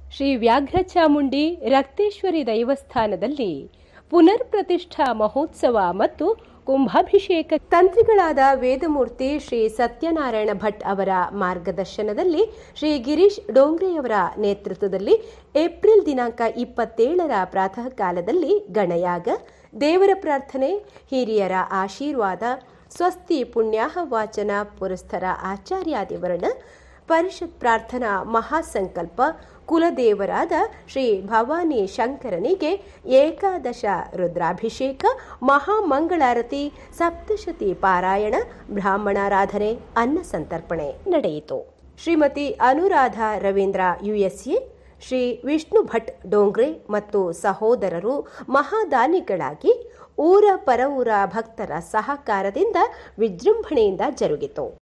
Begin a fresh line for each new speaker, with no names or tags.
ಶ್ರೀ ವ್ಯಾಘ್ರಚಾಮುಂಡಿ ರಕ್ತೇಶ್ವರಿ ದೈವಸ್ಥಾನದಲ್ಲಿ ಪುನರ್ ಪ್ರತಿಷ್ಠಾ ಮಹೋತ್ಸವ ಮತ್ತು ಕುಂಭಾಭಿಷೇಕ ತಂತ್ರಿಗಳಾದ ವೇದಮೂರ್ತಿ ಶ್ರೀ ಸತ್ಯನಾರಾಯಣ ಭಟ್ ಅವರ ಮಾರ್ಗದರ್ಶನದಲ್ಲಿ ಶ್ರೀ ಗಿರೀಶ್ ಡೋಂಗ್ರೆಯವರ ನೇತೃತ್ವದಲ್ಲಿ ಏಪ್ರಿಲ್ ದಿನಾಂಕ ಇಪ್ಪತ್ತೇಳರ ಪ್ರಾತಃ ಕಾಲದಲ್ಲಿ ಗಣಯಾಗ ದೇವರ ಪ್ರಾರ್ಥನೆ ಹಿರಿಯರ ಆಶೀರ್ವಾದ ಸ್ವಸ್ತಿ ಪುಣ್ಯಾಹ ವಾಚನ ಪುರಸ್ಥರ ಆಚಾರ್ಯಾದಿವರ್ಣ ಪರಿಷತ್ ಪ್ರಾರ್ಥನಾ ಮಹಾಸಂಕಲ್ಪ ಕುಲದೇವರಾದ ಶ್ರೀ ಭವಾನಿ ಶಂಕರನಿಗೆ ಏಕಾದಶ ರುದ್ರಾಭಿಷೇಕ ಮಹಾಮಂಗಳಾರತಿ ಸಪ್ತಶತಿ ಪಾರಾಯಣ ಬ್ರಾಹ್ಮಣಾರಾಧನೆ ಅನ್ನ ಸಂತರ್ಪಣೆ ನಡೆಯಿತು ಶ್ರೀಮತಿ ಅನುರಾಧ ರವೀಂದ್ರ ಯುಎಸ್ಎ ಶ್ರೀ ವಿಷ್ಣು ಭಟ್ ಡೋಂಗ್ರೆ ಮತ್ತು ಸಹೋದರರು ಮಹಾದಾನಿಗಳಾಗಿ ಊರ ಪರವೂರ ಭಕ್ತರ ಸಹಕಾರದಿಂದ ವಿಜೃಂಭಣೆಯಿಂದ ಜರುಗಿತು